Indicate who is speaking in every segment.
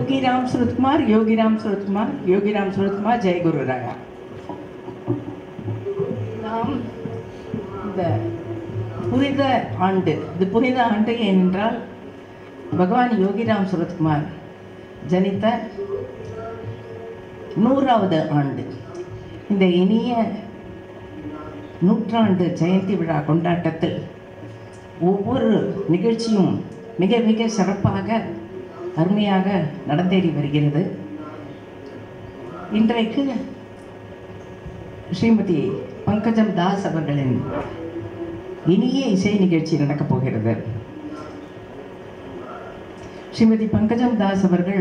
Speaker 1: யோகிராம் சுரத்குமார் யோகிராம் சுரத்குமார் யோகிராம் சுரத்குமார் ஜெயகுரு ராயா நாம் இந்த புனித ஆண்டு இது புனித ஆண்டு என்றால் பகவான் யோகிராம் சுரத்குமார் ஜனித்த நூறாவது ஆண்டு இந்த இனிய நூற்றாண்டு ஜெயந்தி விழா கொண்டாட்டத்தில் ஒவ்வொரு நிகழ்ச்சியும் மிக மிக சிறப்பாக அருமையாக நடந்தேறி வருகிறது இன்றைக்கு ஸ்ரீமதி பங்கஜம் தாஸ் அவர்களின் இனிய இசை நிகழ்ச்சி நடக்கப் போகிறது ஸ்ரீமதி பங்கஜம் தாஸ் அவர்கள்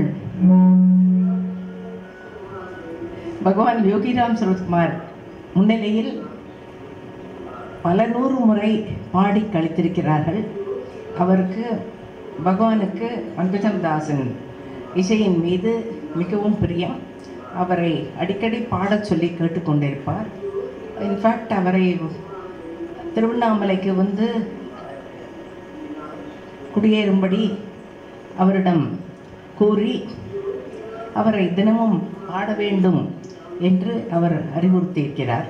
Speaker 1: பகவான் யோகிராம் சரத்குமார் முன்னிலையில் பல நூறு முறை பாடி கழித்திருக்கிறார்கள் அவருக்கு பகவானுக்கு பங்கஜம் தாசன் இசையின் மீது மிகவும் பிரியம் அவரை அடிக்கடி பாடச் சொல்லி கேட்டுக்கொண்டிருப்பார் இன்ஃபேக்ட் அவரை திருவண்ணாமலைக்கு வந்து குடியேறும்படி அவரிடம் கூறி அவரை தினமும் பாட வேண்டும் என்று அவர் அறிவுறுத்தியிருக்கிறார்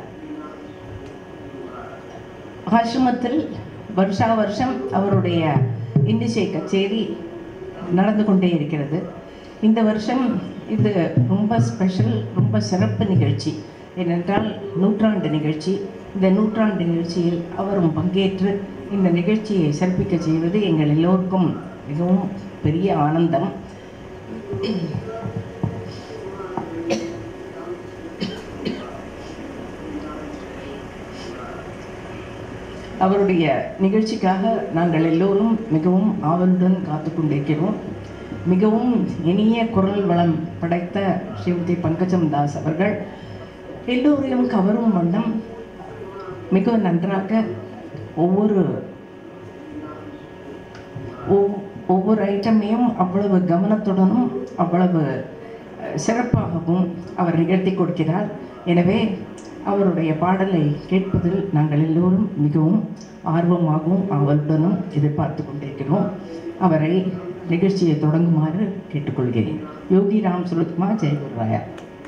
Speaker 1: ஆசிரமத்தில் வருஷா வருஷம் அவருடைய இன்னிசை கச்சேரி நடந்து கொண்டே இருக்கிறது இந்த வருஷம் இது ரொம்ப ஸ்பெஷல் ரொம்ப சிறப்பு நிகழ்ச்சி ஏனென்றால் நூற்றாண்டு நிகழ்ச்சி இந்த நூற்றாண்டு நிகழ்ச்சியில் அவரும் பங்கேற்று இந்த நிகழ்ச்சியை சிறப்பிக்க செய்வது எங்கள் எல்லோருக்கும் மிகவும் பெரிய ஆனந்தம் அவருடைய நிகழ்ச்சிக்காக நாங்கள் எல்லோரும் மிகவும் ஆவலுடன் காத்து கொண்டிருக்கிறோம் மிகவும் இனிய குரல் வளம் படைத்த ஸ்ரீமதி பங்கஜம் தாஸ் அவர்கள் எல்லோரையும் கவரும் வண்ணம் மிக நன்றாக ஒவ்வொரு ஒவ்- ஒவ்வொரு ஐட்டமையும் அவ்வளவு கவனத்துடனும் அவ்வளவு அஹ், சிறப்பாகவும் அவர் நிகழ்த்தி கொடுக்கிறார் எனவே அவருடைய பாடலை கேட்பதில் நாங்கள் எல்லோரும் மிகவும் ஆர்வமாகவும் ஆவலுடனும் எதிர்பார்த்து கொண்டிருக்கிறோம் அவரை நிகழ்ச்சியை தொடங்குமாறு கேட்டுக்கொள்கிறேன் யோகி ராம் சுரத்குமார் ஜெயகுரு ராயா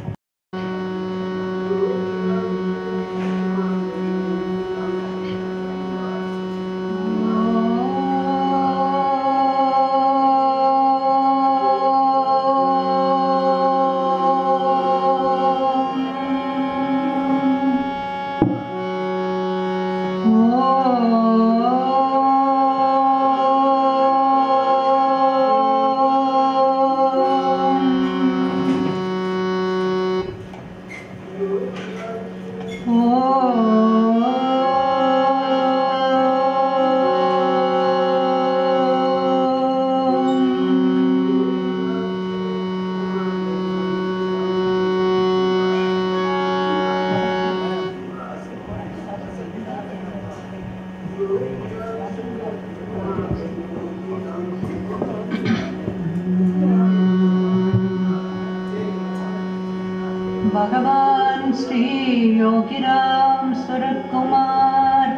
Speaker 2: भगवान श्री योगीराम सूरत कुमार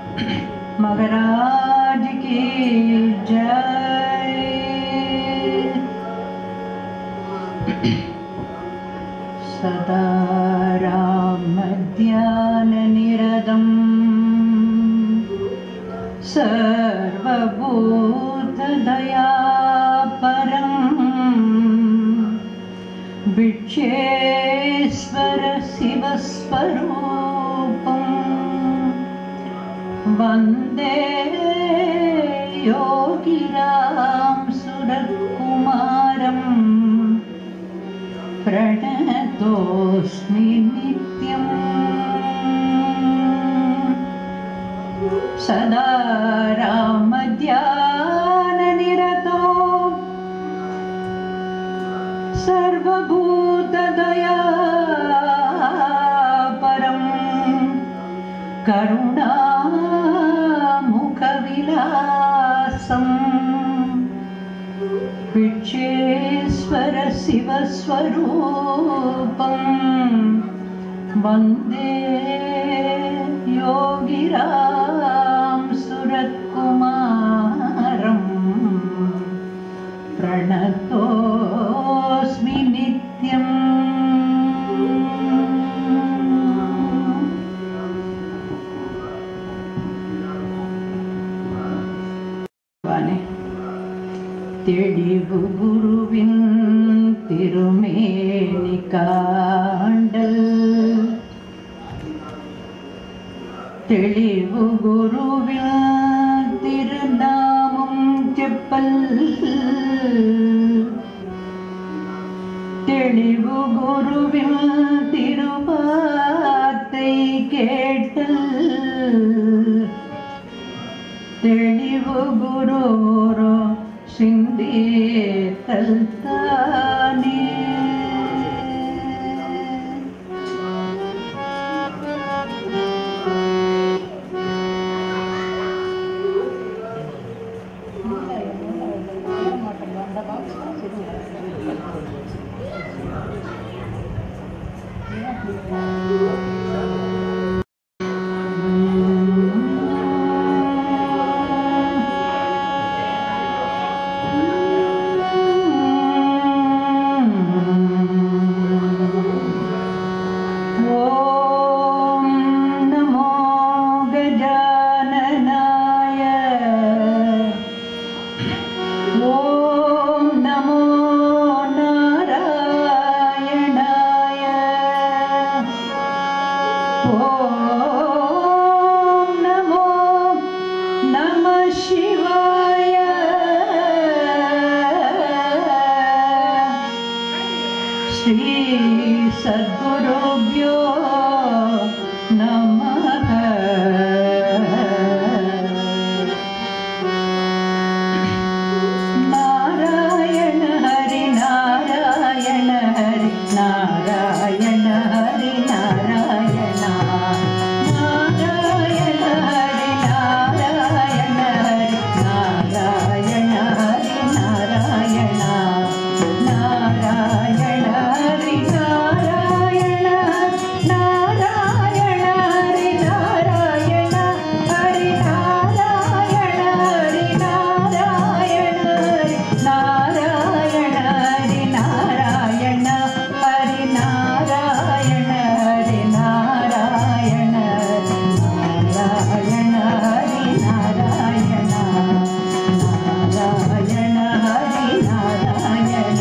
Speaker 2: महाराज की जय सदा राम ध्यान निरदम सर्वभूत दया भिक्षेश्वर शिवस्वरूपम् वन्दे योगिरां सुरकुमारम् प्रणतोऽस्मि नित्यम् सदा रामध्याननिरतो सर्वभूतदया परं करुणामुखविलासम् भिक्षेश्वर शिवस्वरूपम् वन्दे योगिरां सुरत्कुमारम् प्रणतोऽस्मि தெளிவு குருவின் திருமேனி காண்டல் தெளிவு குருவின் திருநாமம் செப்பல் தெளிவு குருவின் திருவாத்தை கேட்டல் தெளிவு குருரோ சிந்தேத்தல் தானே ॐ नमो गजाननाय ॐ नमो नारायणाय ॐ नमो नमः शिवाय श्री सद्गुरुभ्यो नमः नारायण हरि नारायण हरि नारायण हरि नारायण नारायण हरि नारायण हरि नारायण हरि नारायण नारायण हरि नारायण नारायण हरि नारायण हरि नारायण हरि नारायण हरि नारायण हरि नारायण हरि नारायण हरि नारायण हरि नारायण हरि नारायण नारायण हरि नारायण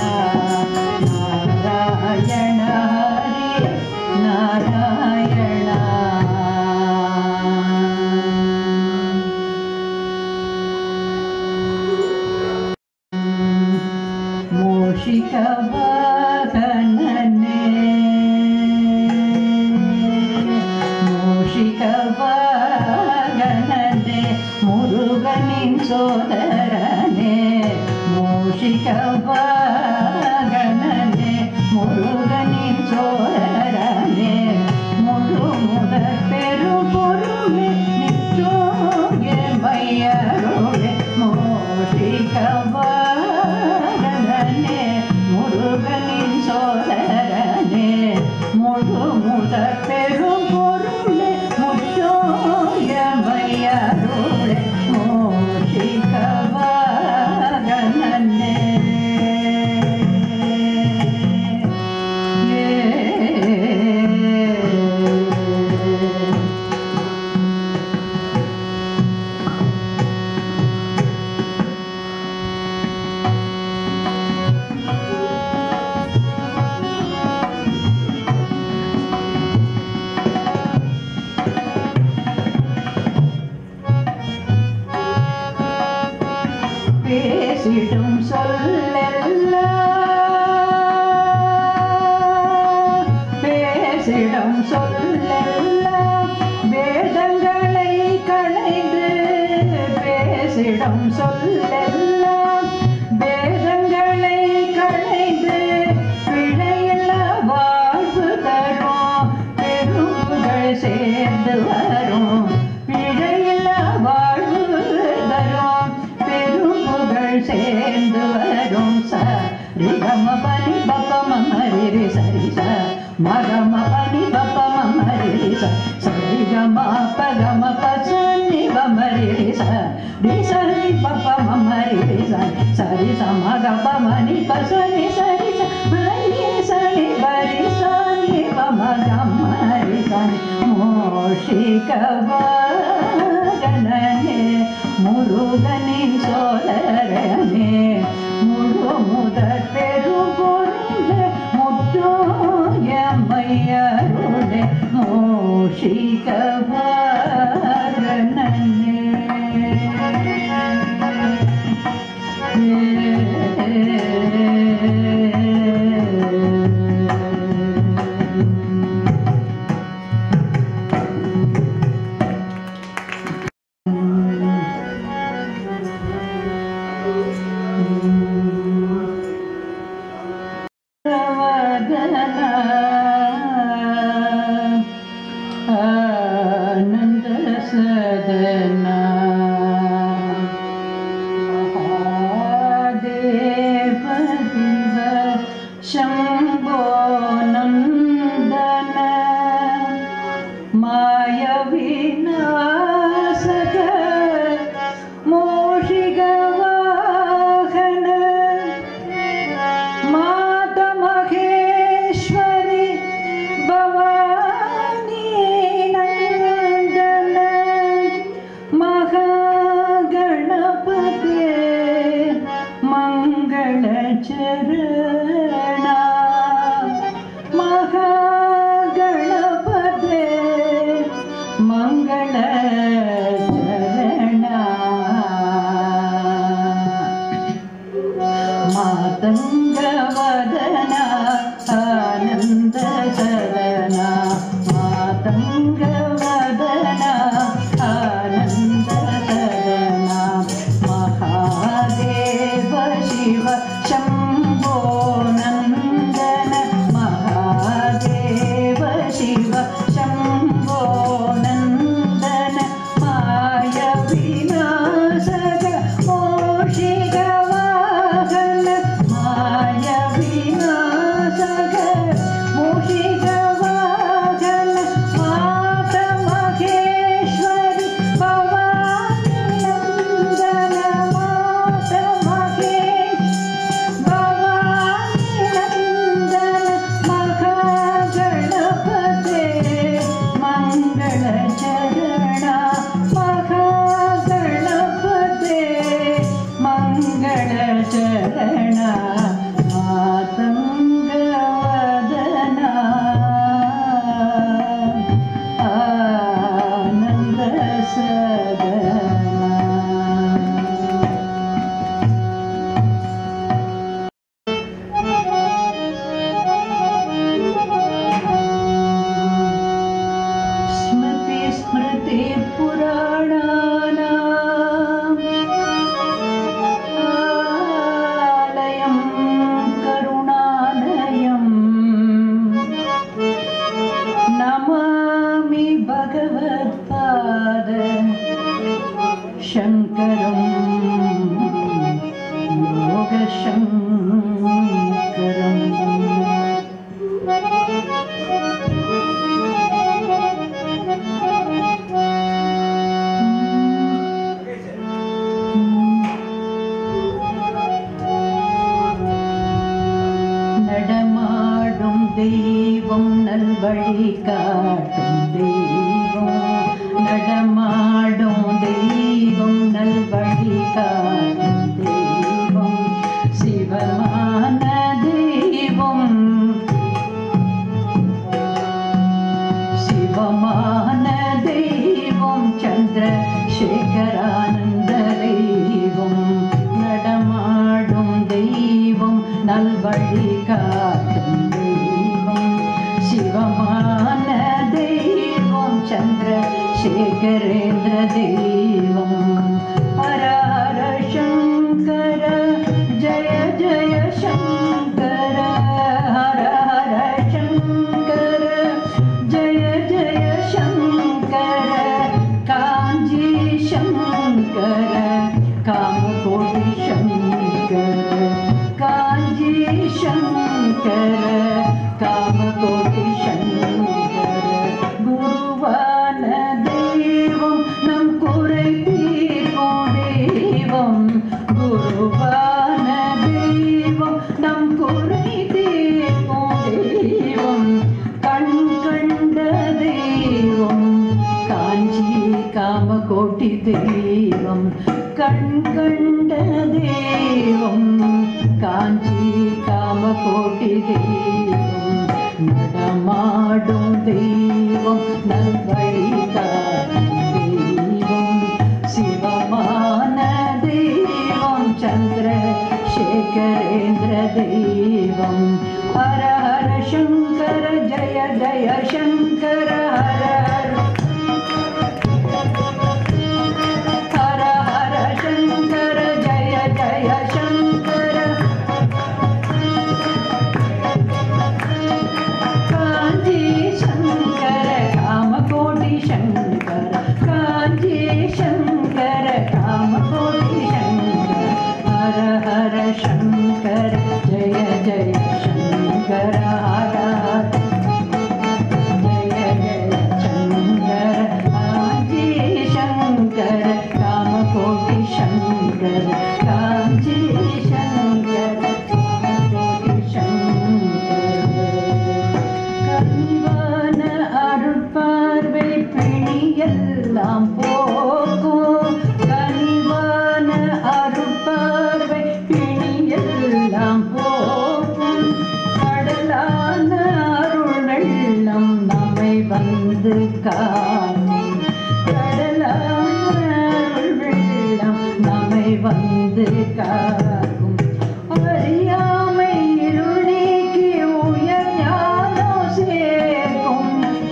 Speaker 2: नारायण हरि नारायण மூஷிகவாகனனே மூஷிகவாகனனே முருகனின் சோதரனே மூஷிகவாகனனே முருகனின் சோதரனே முழு முதற் பெரும் பொருளே நிச்சோய மையருளே மோஷிகவாகனனே முருகனின் சோதரனே முழு முதற் பெரும் பொருளே முச்சோய மையருளே மோஷிகவாகனனே ஏ பேசிடும் சொல்லெல்லாம் பேசிடும் சொல்லெல்லாம் வேதங்களை களைந்து பேசிடும் சொல்லெல்லாம் வேதங்களை களைந்து பிழையில்ல வாழ்வு தரும் பெருங்கள் சேர்ந்து வரும் பிழையில்ல வாழ்வு தரும் பெரும்புகள் சேர்ந்து வரும் சரி கம பனி பப்பம மரி சரி ச மகம பனி பப்பம மரி ச சரி கம பகம பசனி பமரி ச ரி சரி பப்பம மரி ச சரி ச மக பமனி பசனி சரி ச மரி சரி பரி சனி பம கமரி சனி மோஷிகவாகனே முருகனின் சோதரனே முதற் பெரும்பொருளே முற்றோயமையருளே மூஷிக ஆனந்த சதனா மகாதேவ திவ சம்போ நந்தன மாய விநாசக மோஷிக வாகன மாத மகேஸ்வரி பவானி நந்தன மகாகணபதே மங்கள சரணா மகாகணபதே மங்கள சரணா மாதங்கவதனா ஆனந்த சரணா மாதங்கவதனா ஆனந்த சரணா மகாதேவ சிவ சம்போ நந்தன மகாதேவ சிவ சம்போ நந்தன மாய விநாசக மோஷிக வாகன மாய விநாசக மோஷிக வாகன மாத மகேஸ்வரி பவானி நந்தன மாத மகேஷ் பவானி நந்தன மகாகணபதே மங்கள சரணா மகாகணபதே மங்கள சரணா மாதங்கவதனா ஆனந்த சதனா स्मृति स्मृति पुराणानाम् आलयं करुणालयम् नमामि भगवत्पाद शङ्करम् योगशङ्करम् நடமாடும் தெய்வம் நல்வழி காட்டும் தெய்வம் நடமாடும் தெய்வம் நல்வழி காட்டும் தெய்வம் சிவமான தெய்வம் சிவமான தெய்வம் சந்திர சேகரானந்த தெய்வம் நடமாடும் தெய்வம் நல்வழி காட்டும் தெய்வம் சிவமான தெய்வம் சந்திர சேகரேந்திர தெய்வம் ஹரஹர சங்கர ஜய ஜய சங்கர ஹர ஹர சங்கர ஜய ஜய சங்கர காஞ்சி சங்கர காமகோடி சங்கர காஞ்சி சங்கர காமகோடி சங்கர குருவான தெய்வம் நம் குறை தீர்க்கும் தெய்வம் காஞ்சி காமகோட்டி தெய்வம் கண் கண்ட தெய்வம் காஞ்சி காமகோட்டி தெய்வம் நடமாடும் தெய்வம் நல்வழி காட்டும் தெய்வம் சிவமான தெய்வம் சந்திர சேகரேந்திர தெய்வம் ஹர ஹர சங்கர ஜய ஜய சங்கர ஹர ஹர ஹர ஹர சங்கர ஜய ஜய சங்கர காஞ்சி சங்கர காமகோடி சங்கர காஞ்சி சங்கர காமகோடி சங்கர ஹர ஹர சங்கர ஜய ஜய சங்கர ஹர ஹர ஜய ஜய சங்கர காஞ்சி சங்கர காமகோடி சங்கர காஞ்சி சங்கர காமகோடி சங்கர கனிவான அருட்பார்வை பிணியெல்லாம் போக்கும் கனிவான அருட்பார்வை பிணியெல்லாம் போக்கும் கடலான அருள் வெள்ளம் நம்மை வந்து காணும் கடலான அருள் வெள்ளம் நம்மை வந்து காக்கும் அறியாமை இருள் நீக்கி உயர் ஞானம் சேர்க்கும்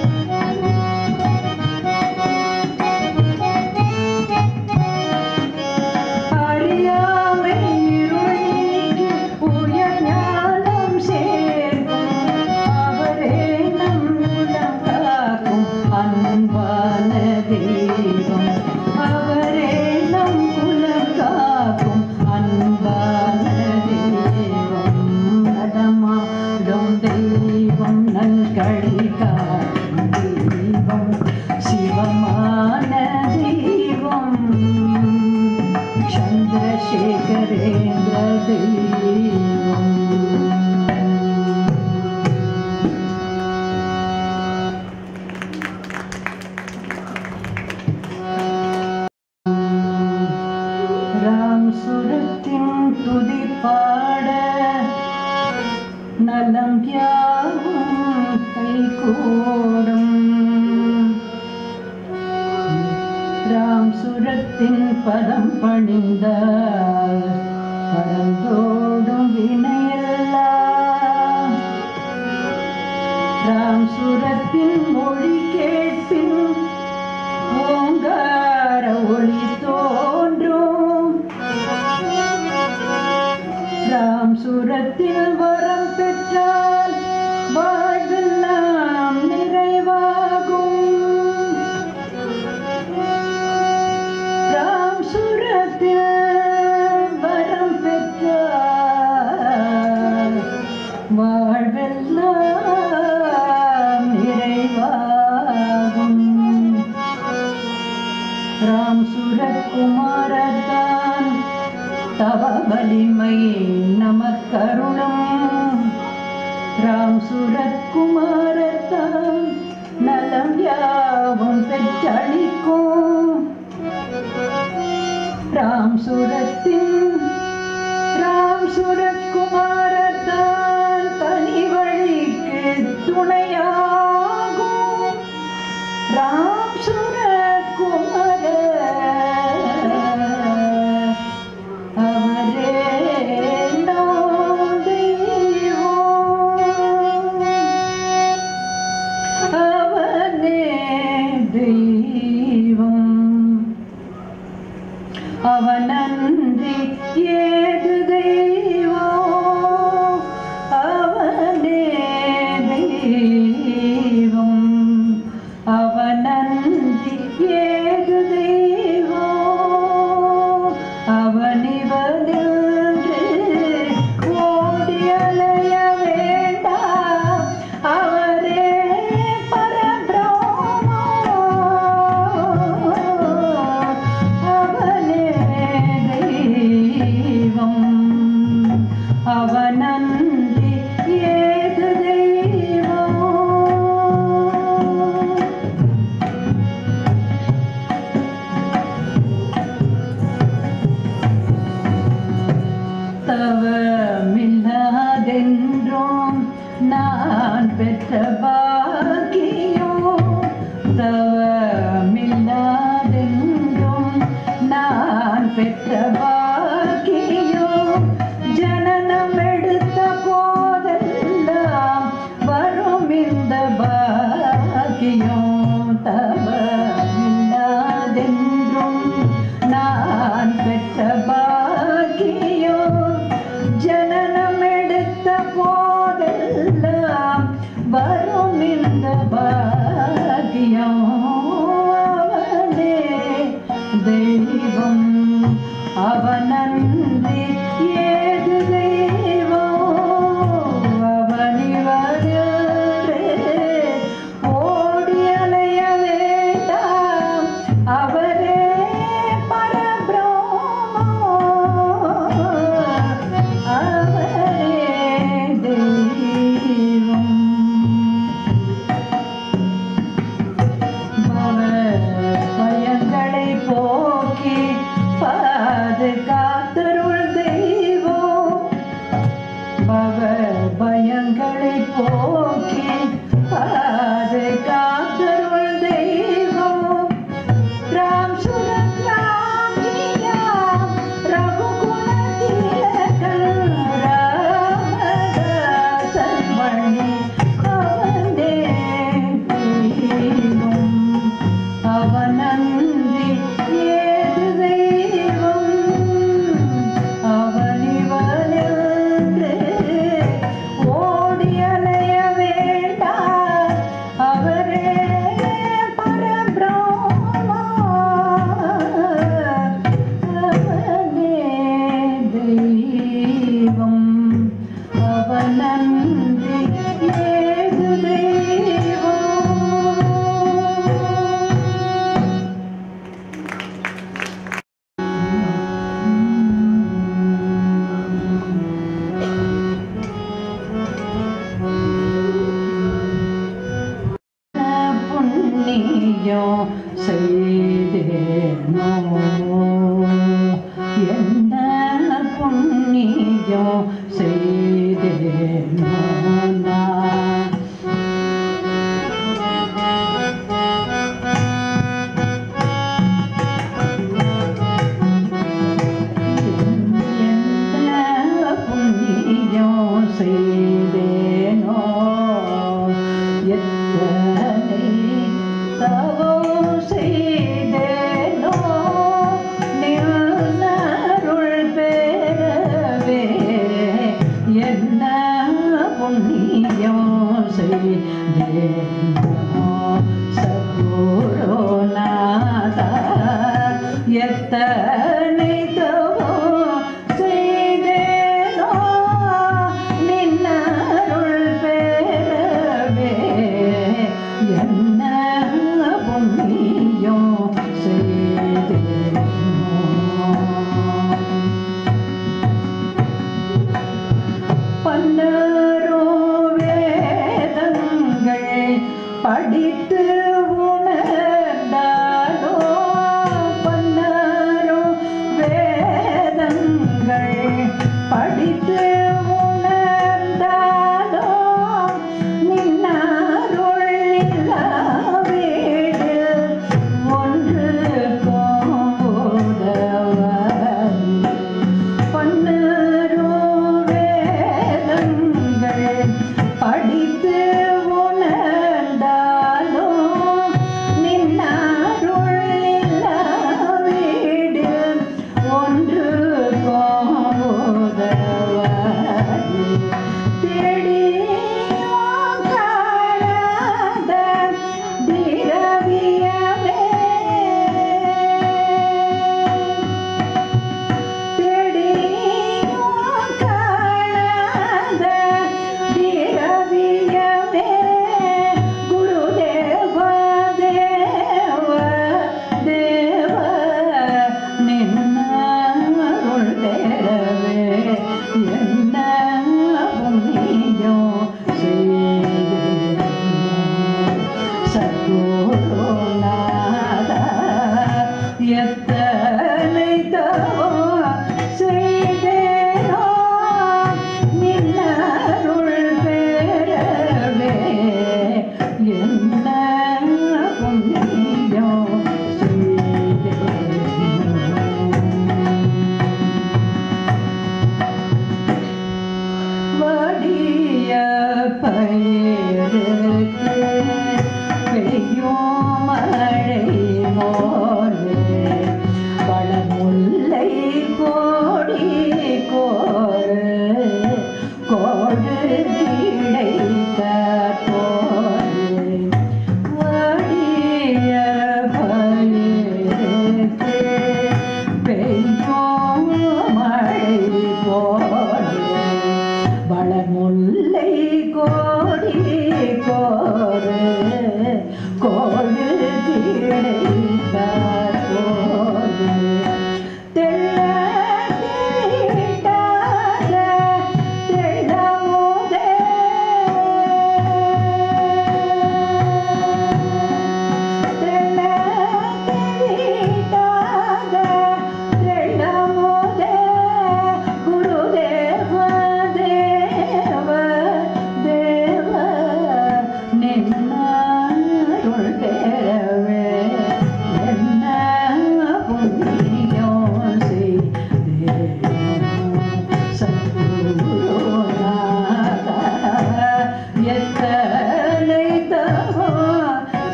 Speaker 2: அறியாமை இருள் நீக்கி உயர் ஞானம் சேர்க்கும் அவரே நம் உலம் காக்கும் அன்பான தெய்வம் அவரே நம் குலம் காக்கும் அன்பான தெய்வம் நடமாடும் தெய்வம் நல்கழி காக்கும் தெய்வம் சிவமான தெய்வம் சந்திரசேகரேந்திர தெய்வம் ராம் சுரத்தின் துதி பாட நலம் யாவும் கைகூடும் ராம் சுரத்தின் பதம் பணிந்தால் பரந்தோடும் வினையெல்லாம் ராம் சுரத்தின் மொழி கேட்பின் ஓங்கார ஒளி தோன்றும் ராம் சுரத்தில் வரம் பெற்றால் வாழ்வெல்லாம் நிறைவாகும் ராம் சுரத்தில் வரம் பெற்றால் வாழ்வெல்லாம் நிறைவாகும் ராம் சுரகுமாரதான் தவ வலிமை நமக்கருளும் ராம் சுரகுமாரதான் நலம் யாவும் பெற்றளிக்கும் ராம் சுரத்தின் ராம் சுரகுமாரதான் தனி வழிக்கு துணையாகும் ராம் சுரகுமார அவரே நம் தெய்வம். அவனே தெய்வம் அவனன்றி ஏது தெய்வம் அவனே தெய்வம் அவனன்றி ஏது தெய்வம் அவனிவனின்று ஓடி அலைய வேண்டாம் அவரே பரபிரம்மம் அவனே தெய்வம் பெற்ற பாக்கியம் ஜனனம் எடுத்த போதெல்லாம் வரும் இந்த பாக்கியம் தவறில்லாதென்றும் நான் பெற்ற பாக்கியம் ஜனனம் எடுத்த போதெல்லாம் வரும் இந்த பாக்கியம் அவனே தெய்வம் அவனன்றி ஏது தெய்வம் அவனிவரே ஓடி அலைய வேண்டாம் அவரே பரபிரம்மம் அவரே தெய்வம் பயங்களை போக்கி பாதுகாத்தருள் தெய்வம் பவ பயங்களை போக்கி பாதுகாத்தருள் தெய்வம் ராம் சுரத் ராம் ஜியா ரகுகுல திலகன் ராமதாசன் மணி அவனே தெய்வம் அவனன்றி ஏது தெய்வம் அவனிவனென்று ஓடி அலைய வேண்டாம் அவரே பரபிரம்மா அவனே தெய்வம் அவனன்றி ஏது தெய்வம் புண்ணியம் செய்தேனோ என்ன புண்ணியம் செய்தேனோ நான் என்ன புண்ணியம் செய்தேனோ எத்தனை தவம் செய்தேனோ நின்னருள் பெறவே என்ன புண்ணியம் செய்தேனோ சத்குருநாதா எத்தனை தவம் செய்தேனோ நின்னருள் பெறவே என்ன புண்ணியம் செய்தேனோ பன்னரோ வேதங்கள் படித்து உணர்ந்தாலோ பன்னரோ வேதங்கள் படித்து உணர்ந்தாலோ நின்னாருள் இல்லா வீடு ஒன்று கோதவர் பன்னரும் வேதங்கள் படித்து உணர்ந்தாலோ நின்னாருள் இல்லா வீடு ஒன்று போதவர் தேடியும் காணாத திரவியமே தேடியும் காணாத திரவியமே குருதேவ தேவ தேவ நின்னருள் தேரவே என்ன புண்ணியம் செய்தேனோ சத்குருநாதா எத்தனை தவம் செய்தேனோ நின்னருள் பெறவே என்ன புண்ணியம் செய்தேனோ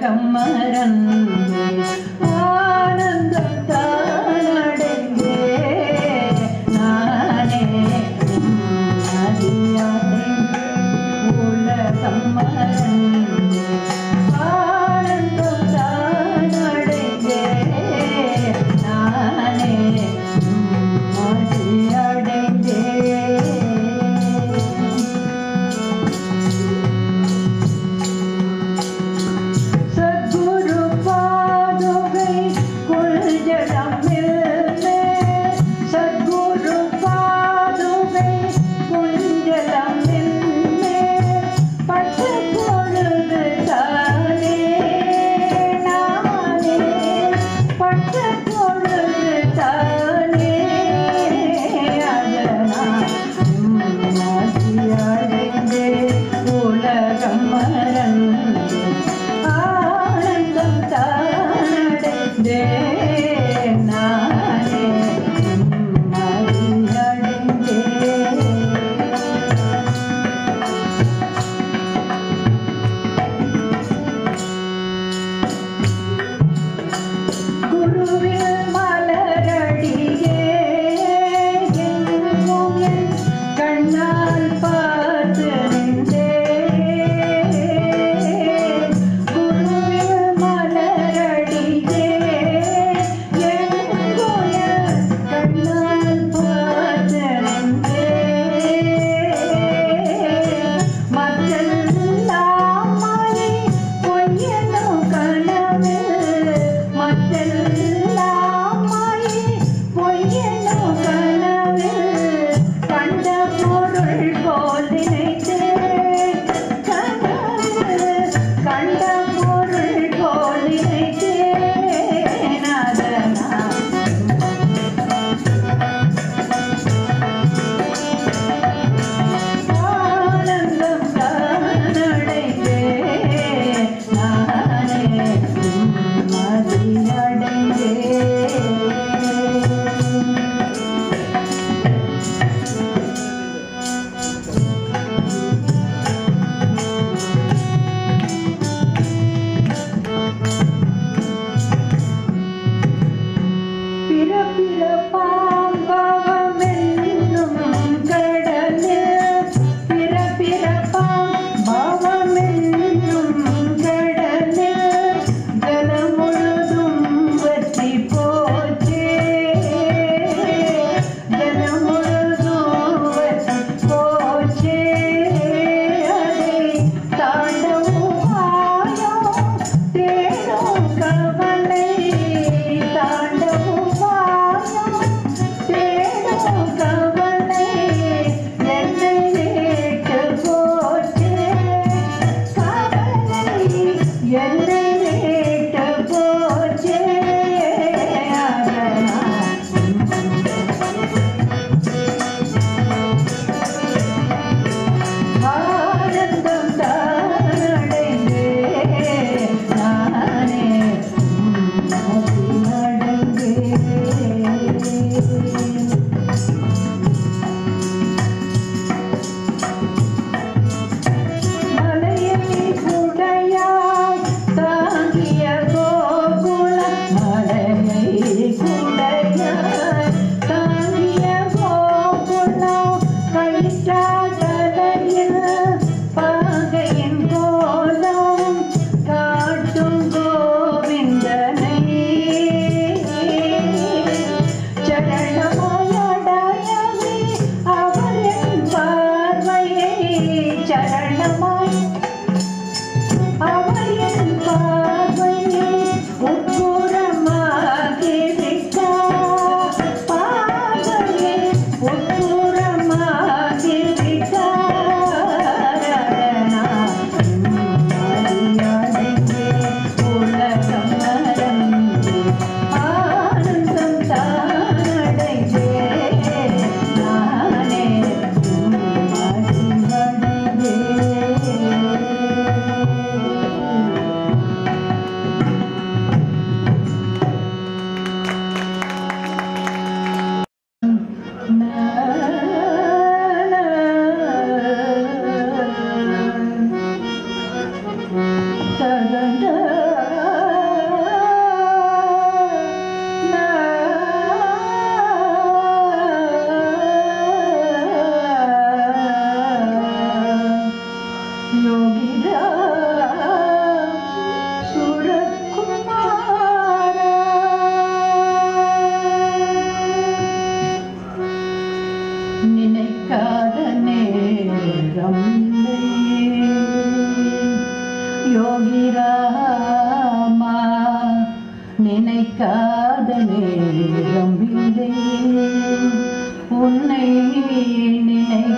Speaker 2: உலகம் மறந்து ஆனந்தம் தானடைந்தே நானே நிம்மதியடைந்து உலகம் மறந்து ஆனந்தம் தானடைந்தே நானே நிம்மதியடைந்தே சத்குரு பாதுகை குல்ஜடம் மில்மே சத்குரு பாதுகை குல்ஜடம் மில்மே பட்டு பொழுது தானே நானே பட்டு பொழுது தானே அதனால் நிம்மதியடைந்தே உலகம் மறந்து ஆனந்தம் தானடைந்தே நானே நிம்மதியடைந்தே குருவில் மலரடியே எங்கும் என் கண்ணால் பார்த்து நின்றே குருவில் மலரடியே எங்கும் என் கண்ணால் பார்த்து நின்றே மற்றெல்லாம் மாயை பொய்யெனும் கனவில் மற்றெல்லாம் மாயை பொய்யெனும் கனவில் கண்ட பொருள் போல் நினைத்தேன் கனவில் கண்ட பொருள் போல் நினைத்தேன் அதனால் ஆனந்தம் தானடைந்தே நானே நிம்மதியடைந்தே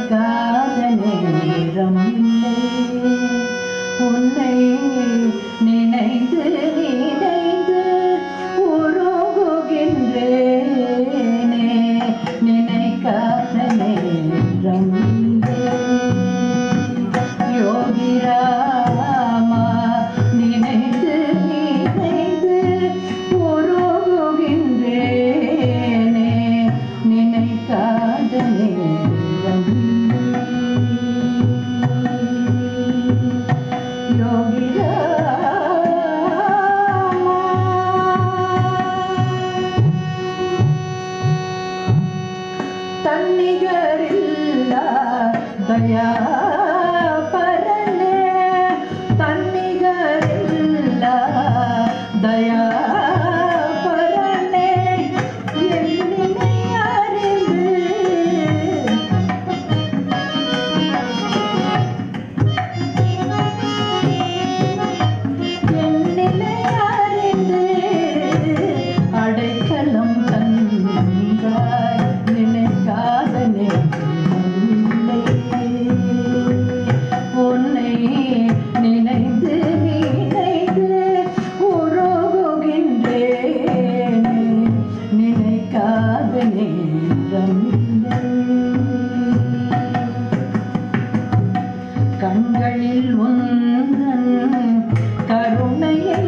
Speaker 2: நினைக்காத நேரம் இல்லை உன்னை நினைந்து நினைந்து உருகுகின்றேனே நினைக்காத நேரம் இல்லை யோகிராமா நினைந்து நினைந்து உருகுகின்றேனே நினைக்காத நேரம் தன்னிகரில்லா தயா பரனே தன்னிகரில்லா தயா பரனே என்னை அறிந்து என்னிலை அறிந்து அடைக்கலம் தந்தாய் நினைக்காத நேரமில்லை. உன்னை நினைந்து நினைந்து உருகுகின்றேனே நினைக்காத நேரமில்லை கண்களில் உந்தன் கருணையை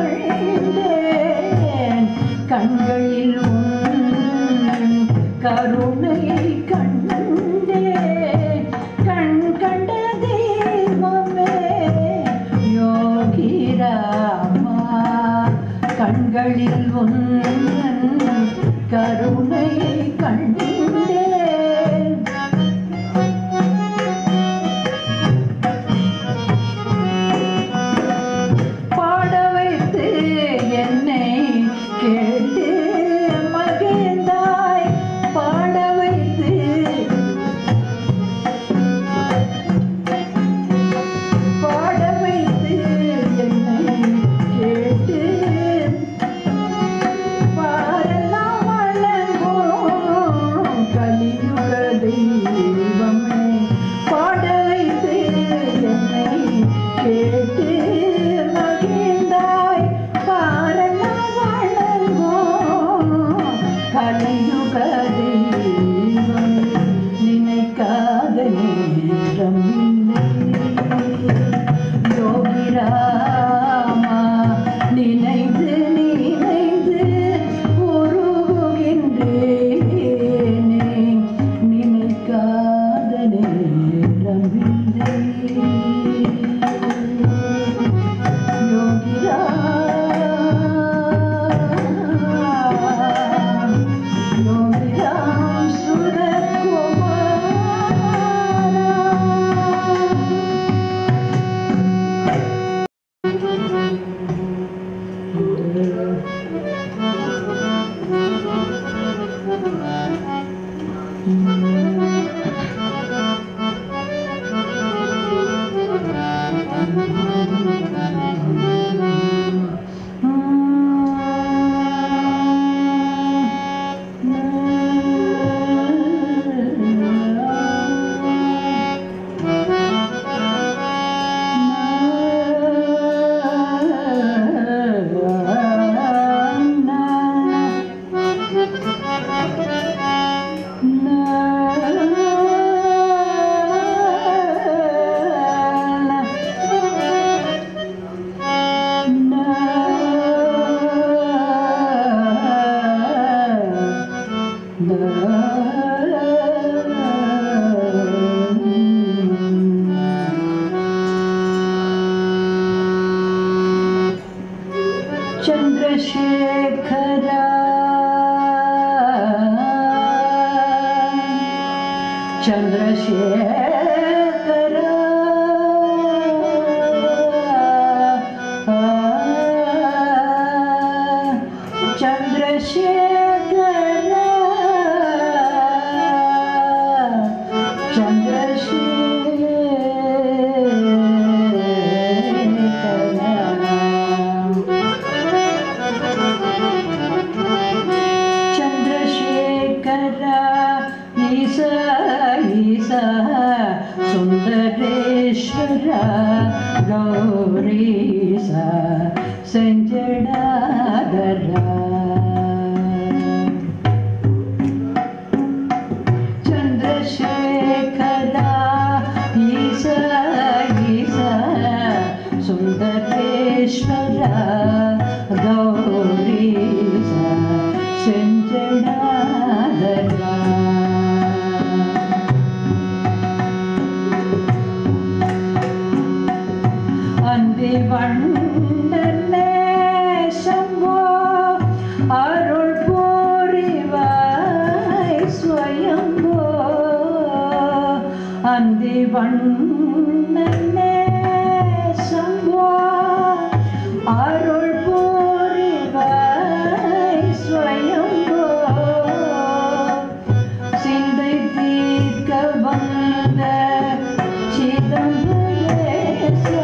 Speaker 2: கண்டேன் கண்களில் உந்தன் கருணையை கண்டேன் கண் கண்ட தெய்வமே யோகிராமா கண்களில் உந்தன் கருணையை கண்டேன் பாட வைத்து என்னை கேட்டு மகிழ்ந்தாய் பாட வைத்து பாட வைத்து என்னை கேட்டு பாரெல்லாம் வழங்கும் கலியுக தெய்வமே பாட வைத்து என்னை கேட்டு மகிழ்ந்தாய் பாரெல்லாம் வழங்கும் கலியுக தெய்வமே நினைக்காத நேரம் யோகிராமா நினைந்து நினைந்து உருகுகின்றேனே நினைக்காத நேரமில்லை யோகிராம் யோகிராம் சுரகுமாரா ಚಂದ್ರಶೇಖರ ಚಂದ್ರಶೇಖರ ಚಂದ್ರಶೇಖರ ಚಂದ್ರಶೇಖರ ಚಂದ್ರಶೇಖರ ಈಸ ಈಸ சுந்தரேஸ்வர கௌரீசா செஞ்சடாதரா चन्द्रशेखरा ईसा ईसा सुन्दरेश्वरा गौरीसा सेञ्जनादरा அந்திவண்ணனே சம்போ அருள் புரிவாய் ஸ்வயம்போ அந்திவண்ணனே சம்போ அருள் புரிவாய் ஸ்வயம்போ சிந்தை தீர்க்க வந்த சிதம்பரேசா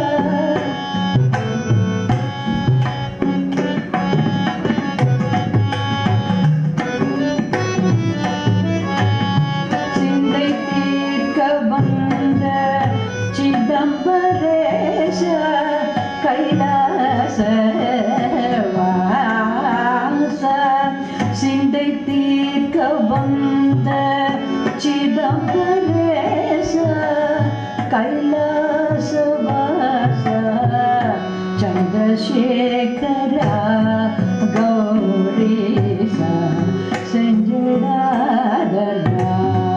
Speaker 2: சிந்தை தீர்க்க வந்த சிதம்பரேச கைலாச வாச சிந்தை தீர்க்க வந்த சிதம்பரேச கைலாச வாச சந்திரசேகரா கௌரீசா செஞ்சடாதரா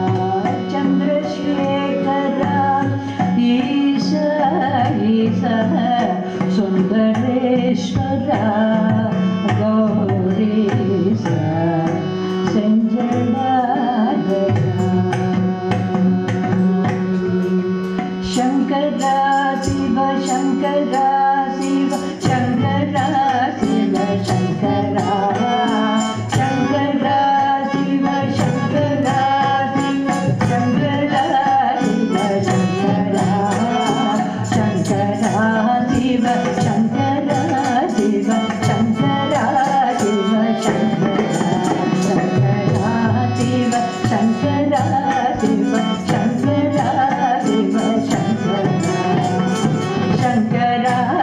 Speaker 2: சந்திரசேகரா ஈச ஈச சுந்தரேஸ்வரா கௌரீசா செஞ்சடாதரா शङ्करा शिव शङ्करा शिव शङ्करा शिव शङ्करा शङ्करा शिव शङ्करा शिव शङ्करा शिव शङ्करा शङ्करा शिव शङ्करा शिव शङ्करा शिव शङ्करा शङ्करा शिव शङ्करा शिव शङ्करा शिव शङ्करा शङ्करा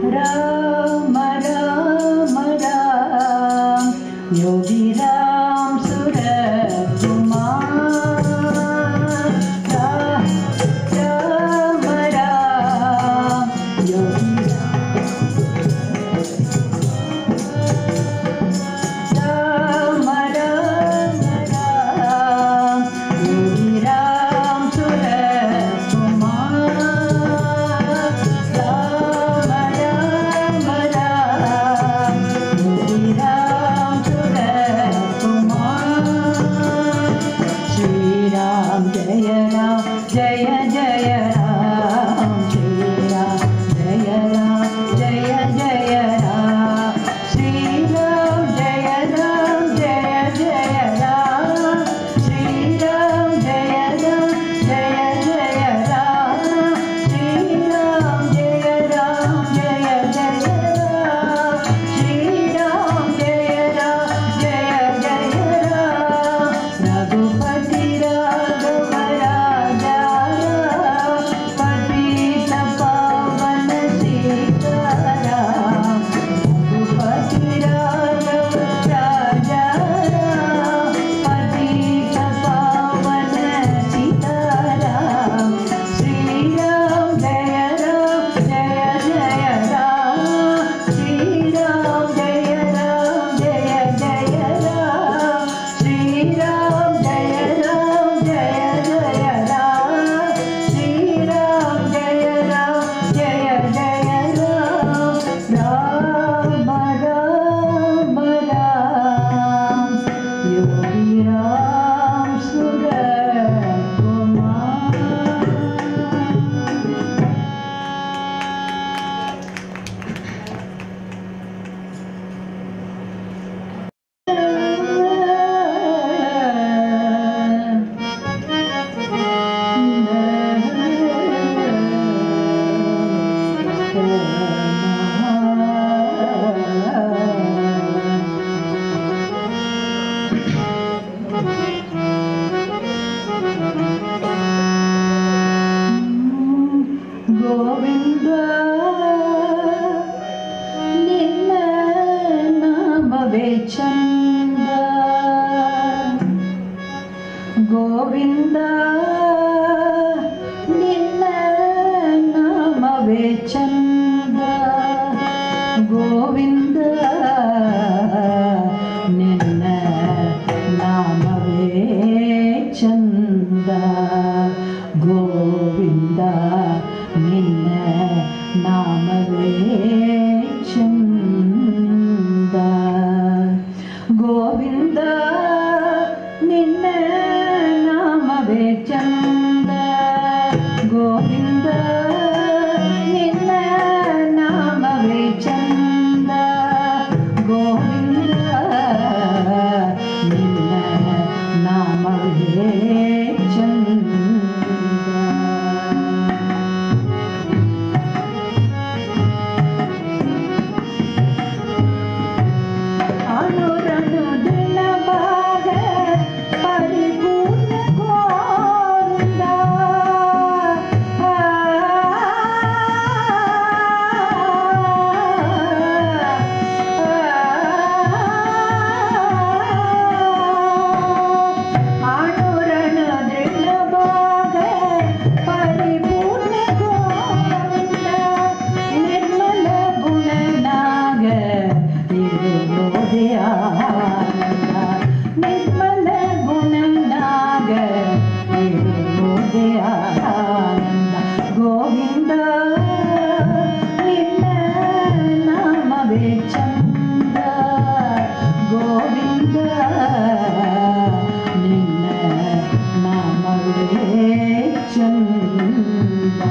Speaker 2: राम राम राम योगी राम सुरकुमार राम राम राम योगी राम राम राम योगी राम सुरकुमार राम राम राम योगी राम सुरकुमार श्री राम जय राम जय जय राम श्री राम जय राम जय जय राम श्री राम जय राम जय जय राम श्री राम जय राम जय जय राम श्री राम जय राम जय जय राम श्री राम जय राम जय जय राम रघुपति राघव राजा राम पतित पावन सीताराम रघुपति राघव राजा राम पतित पावन सीताराम श्री राम जय राम जय जय राम श्री राम जय राम जय जय राम श्री राम जय राम जय जय राम श्री राम जय राम जय जय राम राम राम राम योगी राम सुरकुमार ಗೋವಿಂದ ನಿನ್ನ ನಾಮವೇ ಚಂದ ಗೋವಿಂದ ನಿನ್ನ ನಾಮವೇ ಚಂದ ಗೋವಿಂದ ನಿನ್ನ ನಾಮವೇ ಚಂದ ಗೋವಿಂದ ನಿನ್ನ ನಾಮವೇ ಚಂದ ಗೋವಿಂದ ನಿನ್ನ ನಾಮವೇ ಚಂದ ಗೋವಿಂದ ನಿನ್ನ ನಾಮವೇ ಚಂದ ಗೋವಿಂದ ನಿನ್ನ ನಾಮವೇ ಚಂದ ಅನುರನು ದಿನ ಭಾಗ ಪರಿಪೂರ್ಣ ಗೋವಿಂದ ಅನುರನು ದಿನ ಭಾಗ ಪರಿಪೂರ್ಣ ಗೋವಿಂದ ನಿರ್ಮಲ ಗುಣನಾಗ ಇರುವುದೇ ಆನಂದ ನಿರ್ಮಲ ಗುಣನಾಗ ಇರುವುದೇ ಆನಂದ ಗೋವಿಂದ ನಿನ್ನ ನಾಮವೇ ಚಂದ ಗೋವಿಂದ ನಿನ್ನ ನಾಮವೇ ಚಂದ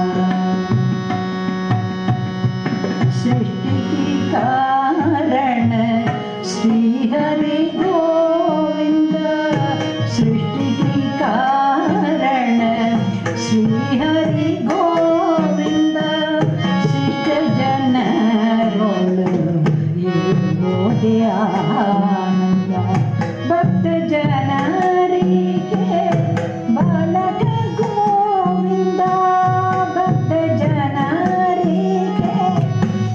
Speaker 2: सृष्टि की कारण श्री हरि गोविंद सृष्टि की कारण श्री हरि गोविंद शिष्ट जन रोल ये आनंद भक्त ಜನರಿಗೆ ಬಾಲಕ ಗೋವಿಂದ ಭಕ್ತ ಜನರಿಗೆ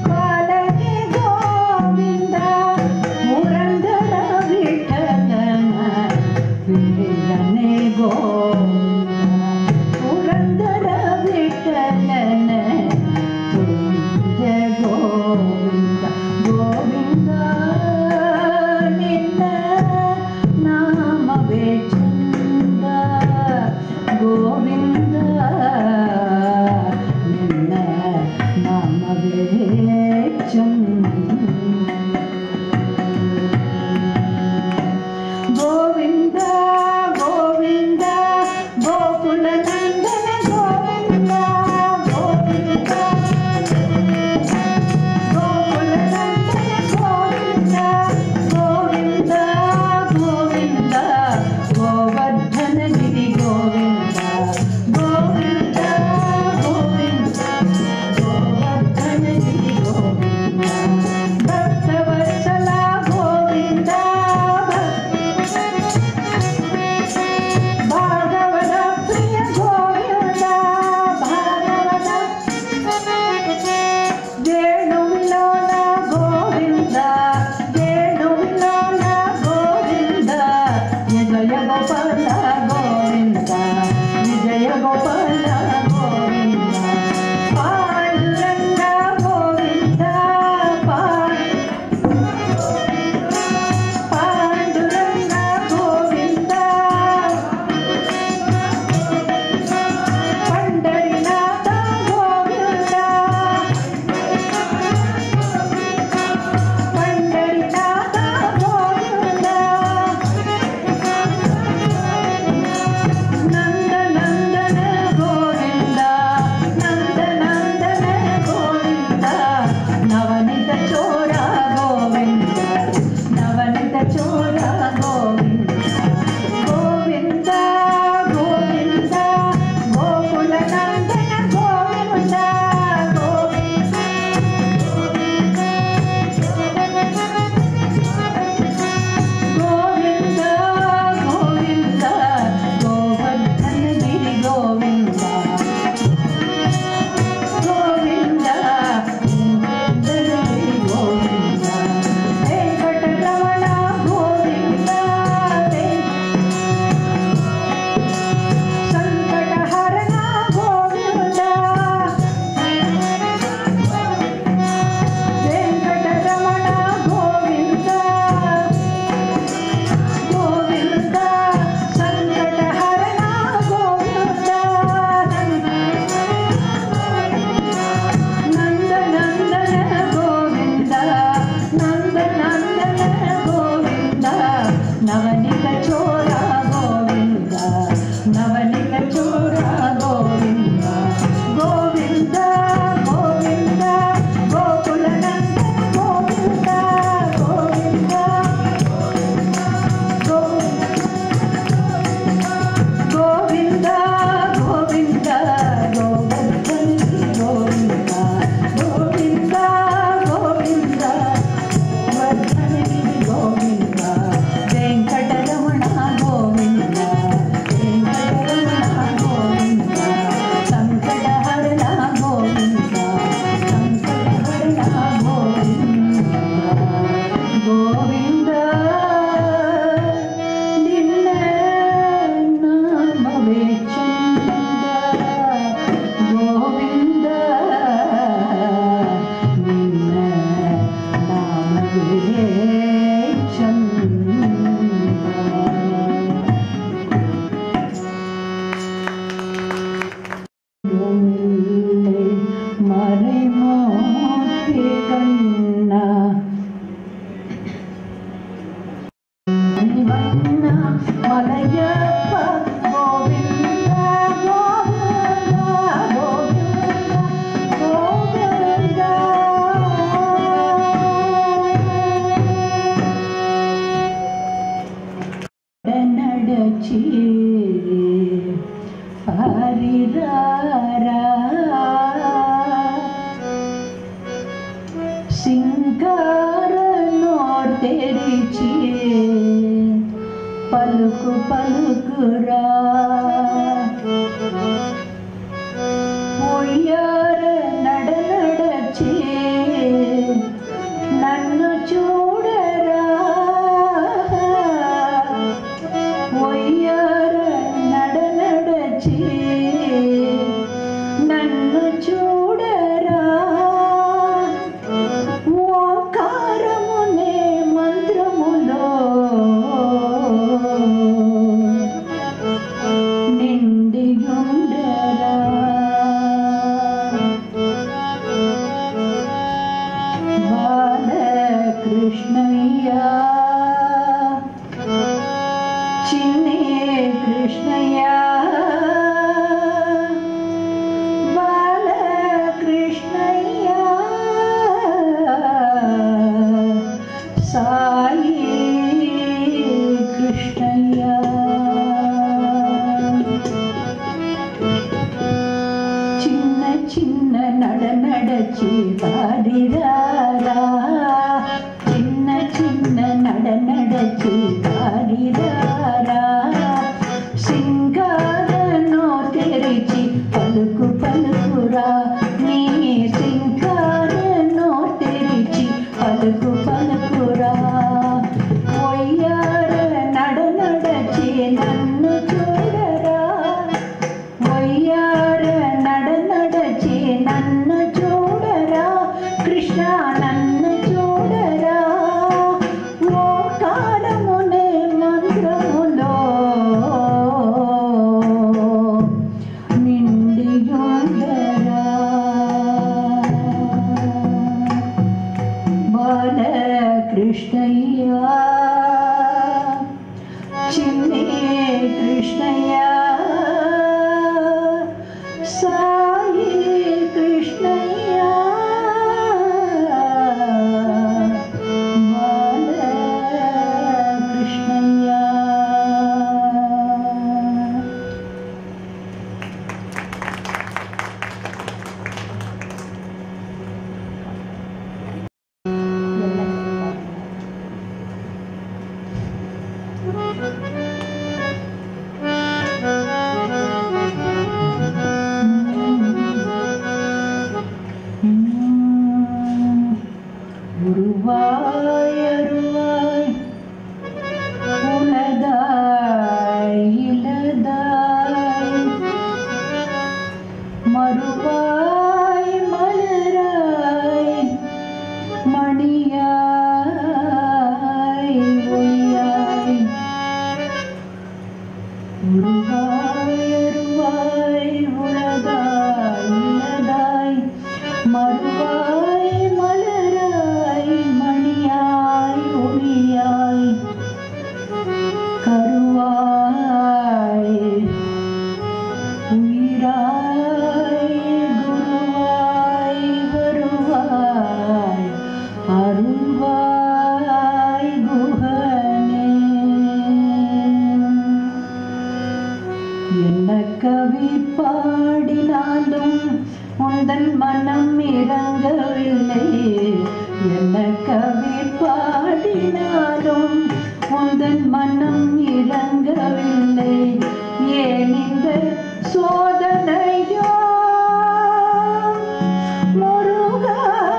Speaker 2: సింగారనోర్ తెరిచి పలుకు పలుకురా ఒయ్యార నడ నడచి నన్ను చూడరా ఒయ్యార నడ నడచి నన్ను చూడరా ఓంకారమునే మంత్రములో నిండియుండరా బాలకృష్ణయ్య చిన్ని కృష్ణయ్య బాలకృష్ణయ్య సాయి కృష్ణయ్య చిన్న చిన్న నడ నడచి దారిరారా చిన్న చిన్న నడ నడచి దారిరారా సింగారనో తెరిచి పలుకు పలుకురా నీ సింగారనో తెరిచి పలుకు పలుకురా ఒయ్యార నడ నడచి నన్ను చూడరా ఒయ్యార నడ నడచి నన్ను చూడరా కృష్ణ నన్ను చూడరా ఓ కాలమునే మంత్రములో నిండియుండరా బాలకృష్ణయ్య చిన్ని కృష్ణయ్య సాయి కృష్ణయ్య బాలకృష్ణయ్య உருவாய் அருவாய் உலதாய் இலதாய் மறுவாய் மலராய் மணியாய் ஒய்யாய் உருவாய் அருவாய் உலதாய் இலதாய் மறுவாய் மலராய் மணியாய் ஒளியாய் கருவாய் உயிராய் குருவாய் வருவாய் அருள்வாய் குகனே என்ன கவி பாடினாலும் உந்தன் மனம் இறங்கவில்லை என்ன கவி பாடினாலும் உந்தன் மனம் இறங்கவில்லை ஏன் இந்த சோதனையோ முருகா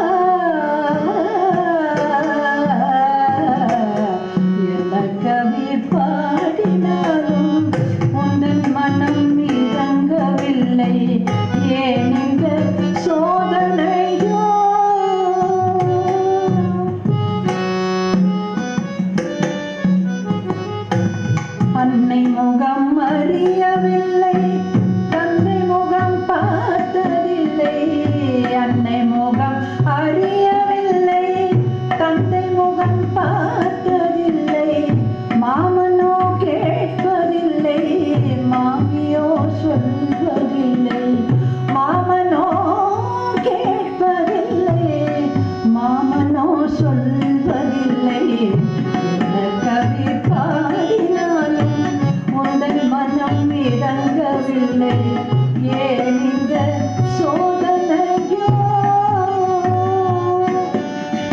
Speaker 2: என்ன கவி பாடினாலும் உந்தன் மனம் இறங்கவில்லை ஏன் இந்த சோதனையோ அன்னை முகம் அறியவில்லை தந்தை முகம் பார்த்ததில்லை அன்னை முகம் அறியவில்லை தந்தை முகம் பார்த்ததில்லை மாமனோ கேட்பதில்லை மாமியோ சொல்வதில்லை மாமனோ கேட்பதில்லை மாமனோ சொல்வதில்லை என்ன கவி பாடினாலும் உந்தன் மனம் இறங்கவில்லை ஏன் இந்த சோதனையோ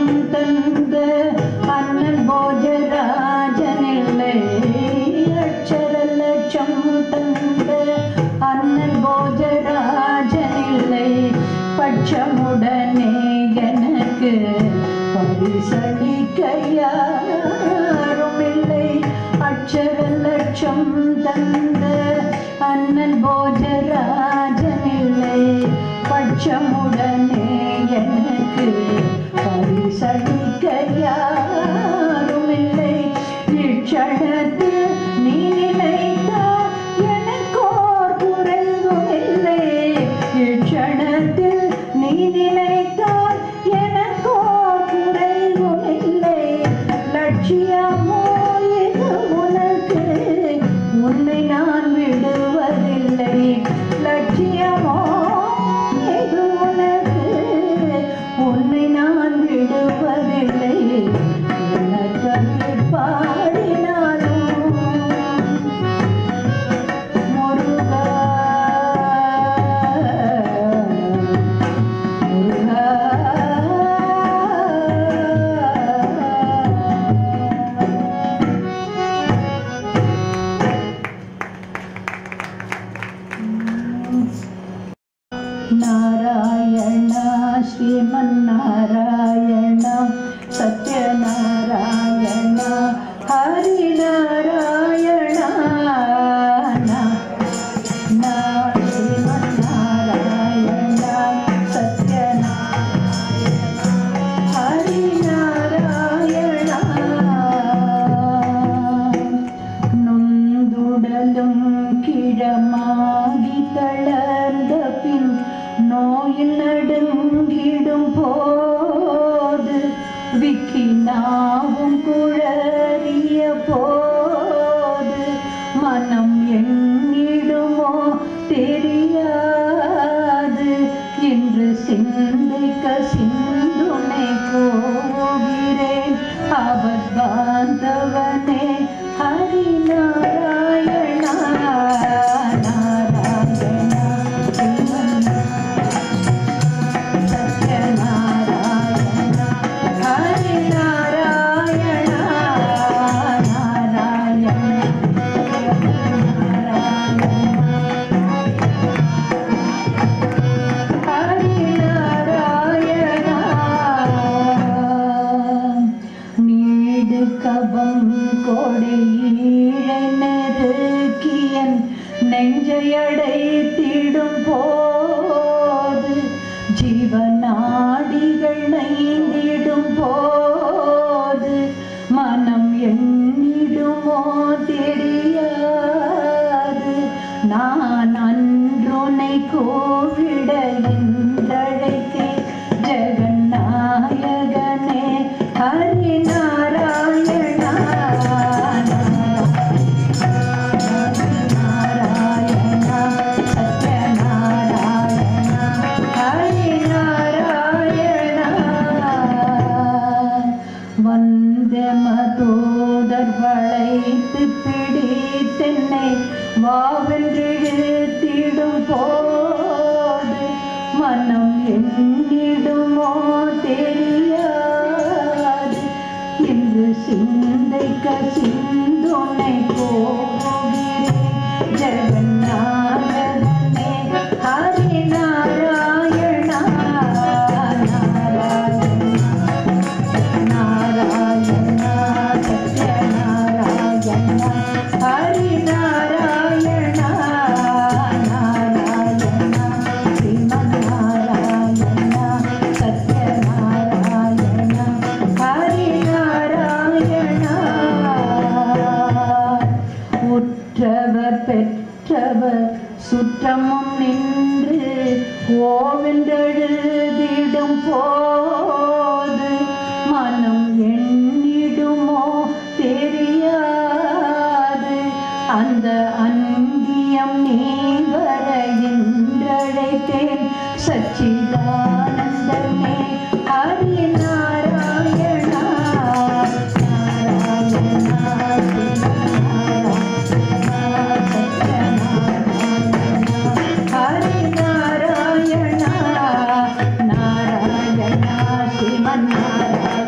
Speaker 2: தந்த அண்ணன் போஜராஜனில்லை அட்சர லட்சம் தந்த அண்ணன் போஜராஜனில்லை பட்சமுடனே எனக்கு பரிசளிக்க யாரும் இல்லை அட்சர லட்சம் தந்த அண்ணன் போஜராஜனில்லை பட்சமுடனே எனக்கு பரிசளிக்க யாரும் இல்லை இச்சடத்தில் நீ நினைத்தால் எனக்கோர் குறைவும் இல்லை இச்சடத்தில் நீ நினைத்தால் எனக்கோர் குறைவும் இல்லை லட்சியமோ இது உனக்கு உன்னை நான் விடுவதில்லை லட்சியமோ இது உனக்கு உன்னை நான் விடுவதில்லை எனக்கு பாடினாலும் முருகா ನಾರಾಯಣ ಶ್ರೀಮನ್ನಾರಾಯಣ ಸತ್ಯನಾರಾಯಣ ಹರಿನಾರಾಯಣ ನಾ ಶ್ರೀಮನ್ನಾರಾಯಣ ಸತ್ಯನಾರಾಯಣ ஹரிநாராயணா நொந்துடலும் கிழமாகி தளர்ந்த பின் நோயில் நடுங்கிடும் போது விக்கினாவும் குழறிய போது மனம் எண்ணிடுமோ தெரியாது என்று சிந்திக்க சிந்துனை கோகிறேன் அவர் பாந்தவனே ஹரிநாராயணா நாராயணா சிவன் சத்யநாராயணா ஹரிநாராயணா நாராயணா ஹரிநாராயணா நீடு கபம் கொடையீழை நெருக்கியன் நெஞ்சையடைத்திடும் போது ஜீவநாடிகள் நைந்திடும் போது மனம் எண்ணிடுமோ தெரியாது நான் அன்றுனை கோவிட என்றழைத்தேன் ஜெகநாயகனே ஹரிநாராயணா நாராயணா சத்யநாராயணா ஹரிநாராயணா வந்த மதோதர் வளைத்து பிடித்தென்னை வாவென்றிழுத்திடும் போது மனம் எண்ணிடுமோ தெரியாது என்று சிந்தைக்க சிந்துனை போகிறேன் ஜெகநாதனே ஹரிநாராயணா நாராயணா நாராயணா சத்யநாராயணா ஹரிநாராயணா நாராயணா ஸ்ரீமன்னாராயணா சத்யநாராயணா ஹரிநாராயணா உற்றவர் பெற்றவர் சுற்றமும் நின்று ஓவென்றெழுதிடும் போது மனம் எண்ணிடுமோ தெரியாது அந்த அந்தியம் நீ வர என்றழைத்தேன் சச்சிதானந்தமே ஹரிநாராயணா நாராயணா ஹரிநாராயணா நாராயணா ஸ்ரீமன்னாராயணா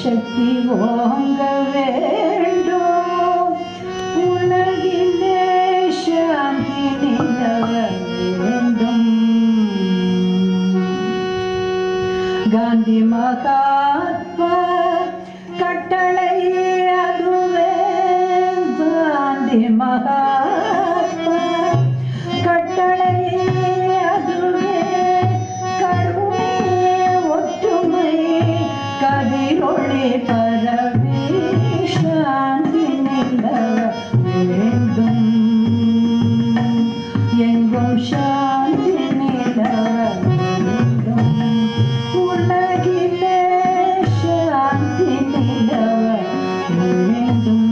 Speaker 2: சக்தி ஓங்க வேண்டும் உலகிலே சாந்தி நிலவ வேண்டும் காந்தி மகாத்மா கட்டளை அதுவே காந்தி மகாத்மா கட்டளை அதுவே கருணை ஒற்றுமை கதிரொளி பரவி சாந்தி நிலவ வேண்டும் எங்கும் சாந்தி நிலவ வேண்டும் உலகிலே சாந்தி நிலவ வேண்டும்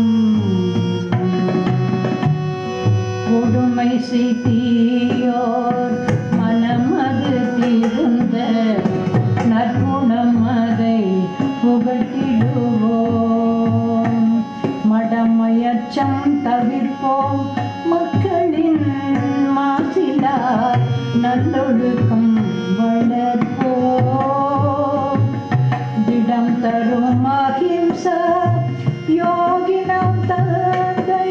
Speaker 2: கொடுமை செய்தியோர் மனமது தீர்ந்த நற்குணம் அதை புகட்டிடுவோம் மடமயச்சம் தவிர்ப்போம் மக்களின் மாசிலா நல்லொழுக்கம் வளர்ப்போம் திடம் தரும் அகிம்சா யோகினம் தந்தை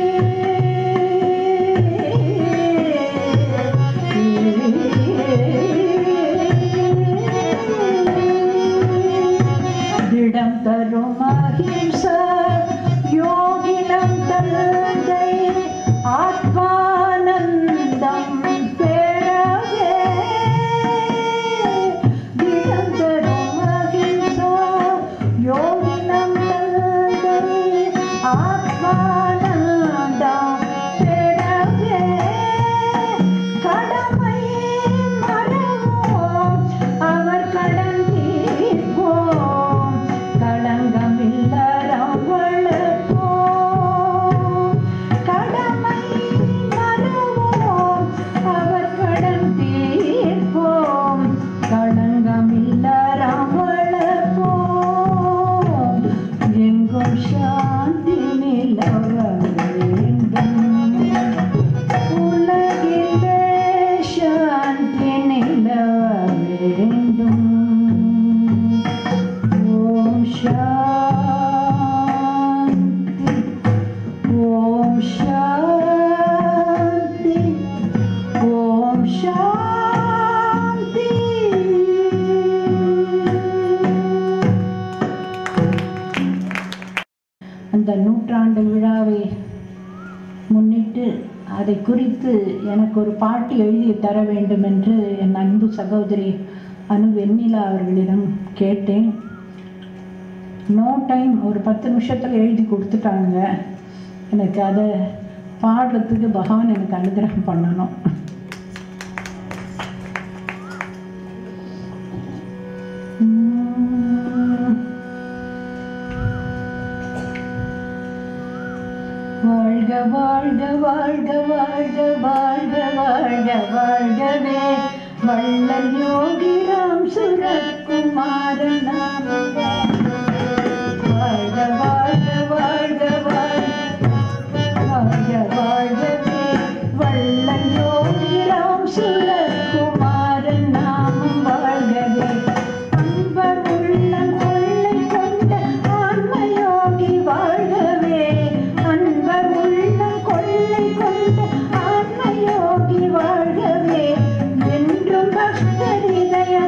Speaker 2: திடம் தரும் அகிம்சா யோகினம் தந்தை ஆத்மானந்தம் பெறவே திடம் தரும் அகிம்சா யோகினம் தந்தை ஆத்மானந்தம் பெறவே கடமை மறவோம் அவர் கடன் தீர்ப்போம் களங்கமில்லறம் வளர்ப்போம் கடமை மறவோம் அவர் கடன் தீர்ப்போம் களங்கமில்லறம் வளர்ப்போம் எங்கும் சாந்தி நிலவ வேண்டும் உலகிலே சாந்தி நிலவ வேண்டும் ஓம் சாந்தி ஓம் சாந்தி ஓம் சாந்தி அந்த நூற்றாண்டு விழாவை முன்னிட்டு அதை குறித்து எனக்கு ஒரு பாட்டு எழுதி தர வேண்டும் என்று என் அன்பு சகோதரி அனு வெண்ணிலா அவர்களிடம் கேட்டேன் நோ டைம் ஒரு பத்து நிமிஷத்தில் எழுதி கொடுத்துட்டாங்க எனக்கு அதை பாடுறதுக்கு பகவான் எனக்கு அனுகிரகம் பண்ணணும் உம். வாழ்க வாழ்க வாழ்க வாழ்க வாழ்க வாழ்க வாழ்கவே வள்ளல் யோகிராம் சுரக்குமாரன் நாமம் வாழ்க வாழ்க வாழ்க வாழ்க வாழ்க வாழ்கவே வள்ளல் யோகிராம் சுரக்குமாரன் நாமம் வாழ்கவே அன்பர் உள்ளம் கொள்ளை கொண்ட ஆன்மயோகி வாழ்கவே அன்பர் உள்ளம் கொள்ளை கொண்ட ஆன்மயோகி வாழ்கவே என்றும் பக்தர் இதய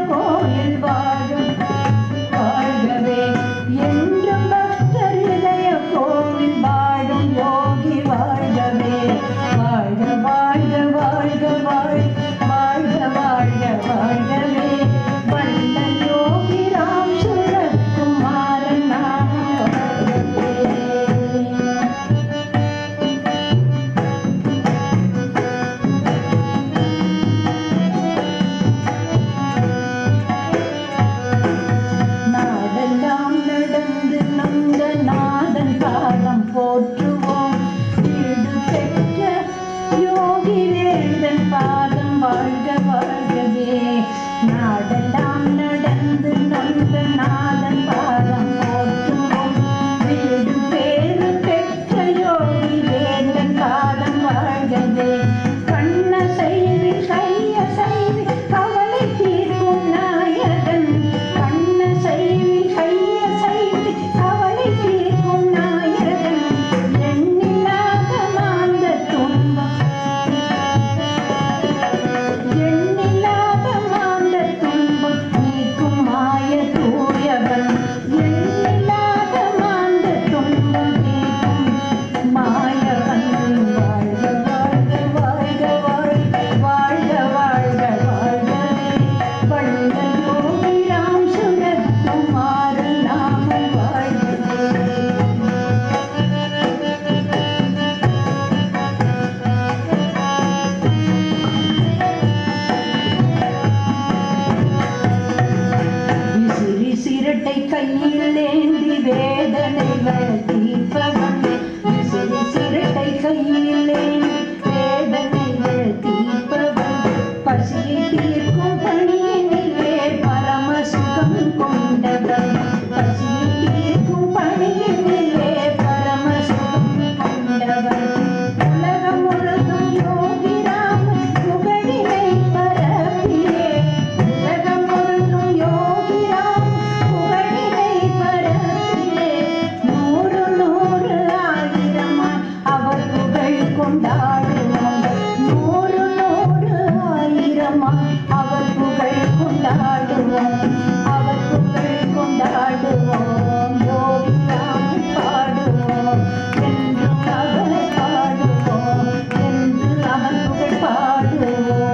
Speaker 2: சிரட்டை கையில் ஏந்தி வேதனைகள் தீர்ப்பவன் விசிறி சிரட்டை கையில் ஏந்தி வேதனைகள் தீர்ப்பவன் பசியை தீர்க்கும் பணியினிலே பரம சுகம் கொண்டவன் பசியை தீர்க்கும் பணியினிலே பரம சுகம் கொண்டவன் உலகம் முழுதும் யோகிராம் புகழினை பரப்பியே உலகம் முழுதும் யோகிராம் புகழினை பரப்பியே நூறு நூறு ஆயிரமாய் அவர் புகழ் கொண்டாடுவோம் நூறு நூறு ஆயிரமாய் அவர் புகழ் கொண்டாடுவோம் அவர் புகழ் கொண்டாடுவோம் யோகிராம் பாடுவோம் என்று அவர் பாடுவோம் என்று அவர் புகழ் பாடுவோம்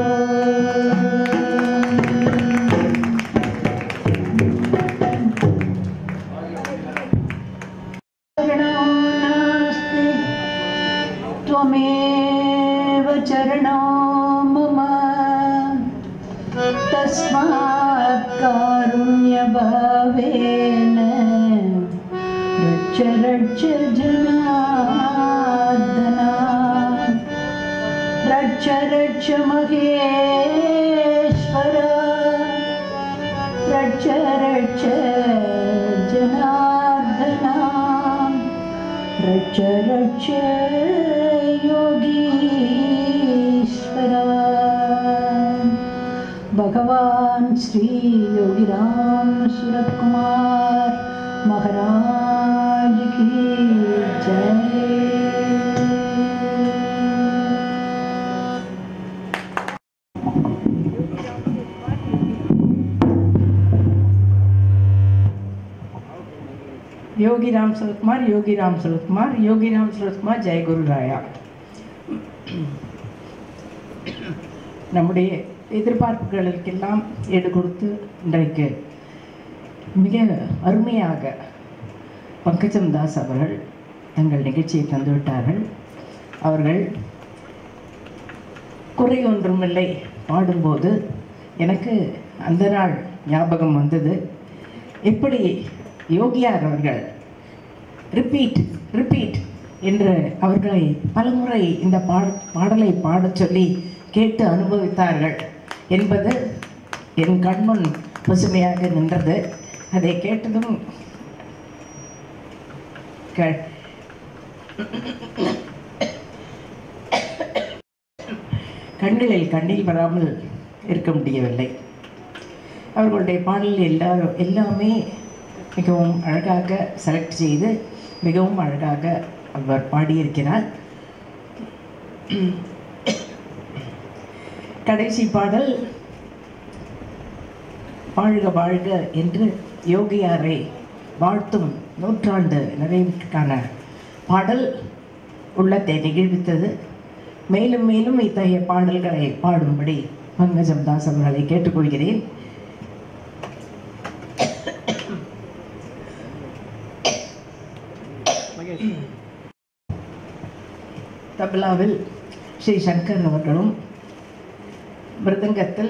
Speaker 2: शरणं नास्ति त्वमेव चरणो मम तस्मात् कारुण्यभावेन रक्ष रक्ष जनार्दना रक्ष रक्ष महेश्वर रक्ष रक्ष जनार्दना रक्ष रक्ष योगीश्वरा भगवान श्री योगीराम सूरत कुमार महाराज की जय
Speaker 1: யோகிராம் சுரத்குமார் யோகிராம் சுரத்குமார் யோகிராம் சுரத்குமார் ஜெயகுரு ராயா நம்முடைய எதிர்பார்ப்புகளுக்கெல்லாம் ஈடு கொடுத்து இன்றைக்கு மிக அருமையாக பங்கஜம் தாஸ் அவர்கள் தங்கள் நிகழ்ச்சியை தந்துவிட்டார்கள் அவர்கள் குறை ஒன்றுமில்லை பாடும்போது எனக்கு அந்த நாள் ஞாபகம் வந்தது எப்படி யோகியார் அவர்கள் ரிப்பீட் ரிப்பீட் என்று அவர்களை பலமுறை இந்த பாட பாடலை பாடச் சொல்லி கேட்டு அனுபவித்தார்கள் என்பது என் கண்முன் பசுமையாக நின்றது அதை கேட்டதும் க- கண்களில் கண்ணீர் வராமல் இருக்க முடியவில்லை அவர்களுடைய பாடல் எல்லாரும் எல்லாமே மிகவும் அழகாக செலக்ட் செய்து மிகவும் அழகாக அவர் பாடியிருக்கிறார் கடைசி பாடல் வாழ்க வாழ்க என்று யோகியாரை வாழ்த்தும் நூற்றாண்டு நிறைவுக்கான பாடல் உள்ளத்தை நெகிழ்வித்தது மேலும் மேலும் இத்தகைய பாடல்களை பாடும்படி பங்கஜம் தாஸ் அவர்களை கேட்டுக்கொள்கிறேன் தபலாவில் ஸ்ரீ சங்கர் அவர்களும் மிருதங்கத்தில்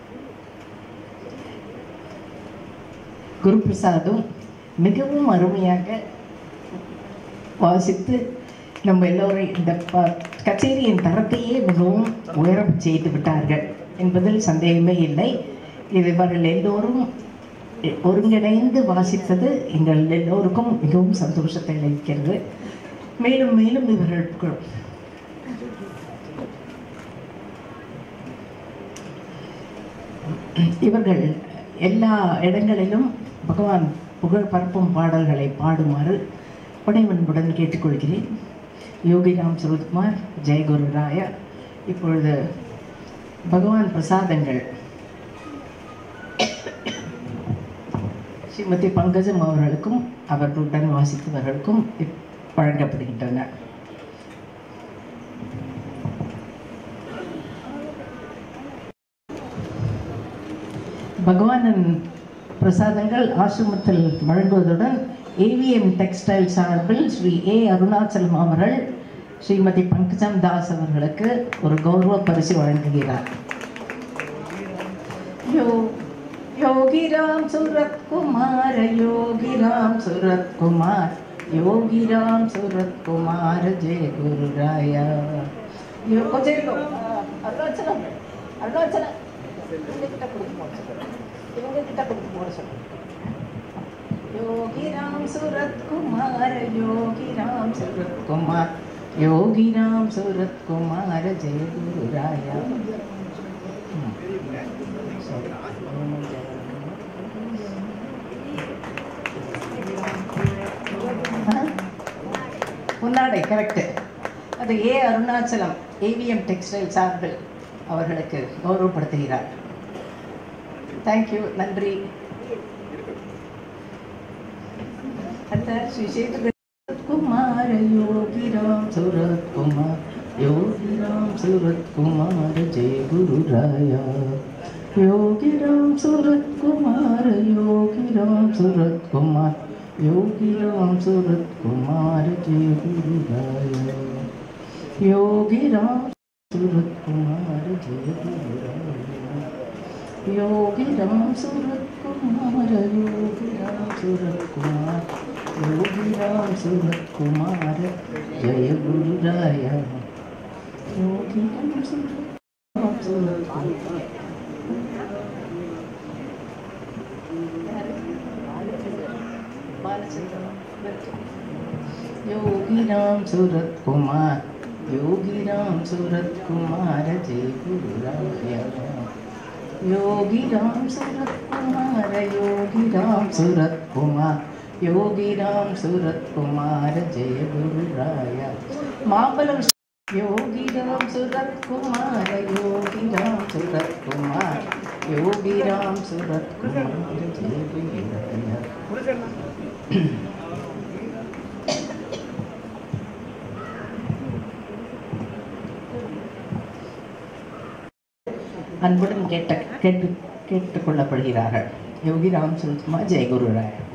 Speaker 1: குருபிரசாதும் மிகவும் அருமையாக வாசித்து நம்ம எல்லோரும் இந்த ப- கச்சேரியின் தரத்தையே மிகவும் உயரம் செய்து விட்டார்கள் என்பதில் சந்தேகமே இல்லை இது இவர்கள் எல்லோரும் ஒருங்கிணைந்து வாசித்தது எங்கள் எல்லோருக்கும் மிகவும் சந்தோஷத்தை அளிக்கிறது மேலும் மேலும் இவர்களுக்கு இவர்கள் எல்லா இடங்களிலும் பகவான் புகழ் பரப்பும் பாடல்களை பாடுமாறு படைவன்புடன் கேட்டுக்கொள்கிறேன் யோகிராம் சுரத்குமார் ஜெயகுரு ராயா இப்பொழுது பகவான் பிரசாதங்கள் ஸ்ரீமதி பங்கஜம் அவர்களுக்கும் அவர்களுடன் வாசித்தவர்களுக்கும் இப்- வழங்கப்படுகின்றன பகவானின் பிரசாதங்கள் ஆசிரமத்தில் வழங்குவதுடன் ஏவிஎம் டெக்ஸ்டைல் சார்பில் ஸ்ரீ ஏ அருணாச்சலம் அவர்கள் ஸ்ரீமதி பங்கஜம் தாஸ் அவர்களுக்கு ஒரு கௌரவ பரிசு வழங்குகிறார் யோ योगी राम सूरत कुमार योगी राम सूरत कुमार योगी राम सूरत कुमार जय गुरु राया यो கொஞ்சம் இருக்கும் அருணாச்சலம் அருணாச்சலம் இவங்க கிட்ட கொடுத்து போட சொல்லுங்க இவங்க கிட்ட கொடுத்து போட சொல்லுங்க योगी राम सूरत कुमार योगी राम सूरत कुमार योगी राम सूरत कुमार जय गुरु राया முன்னாடை கரெக்டு அது ஏ அருணாச்சலம் ஏவிஎம் டெக்ஸ்டைல் சார்பில் அவர்களுக்கு கௌரவப்படுத்துகிறார் தேங்க்யூ நன்றி அடுத்த ஸ்ரீ சேது कुमार योगी राम सूरत कुमार योगी राम सूरत कुमार जय गुरु राया योगी राम सूरत कुमार योगी राम सूरत कुमार योगी राम सूरत कुमार जय गुरु राया योगी राम सूरत कुमार जय गुरु राया योगी राम सूरत कुमार योगी राम सूरत कुमार योगी राम सूरत कुमार जय गुरु राया योगी राम सूरत राम सूरत कुमार योगी राम सूरत कुमार योगी राम सूरत कुमार जय गुरु राया योगी राम सूरत कुमार योगी राम सूरत कुमार योगी राम सूरत कुमार जय गुरु राया मापलम योगी राम सूरत कुमार योगी राम सूरत कुमार योगी राम सूरत कुमार जय गुरु राया அன்புடன் கேட்ட கேட்டு கேட்டுக்கொள்ளப்படுகிறார்கள் யோகி ராம் சுல்குமார் ஜெயகுரு ராய்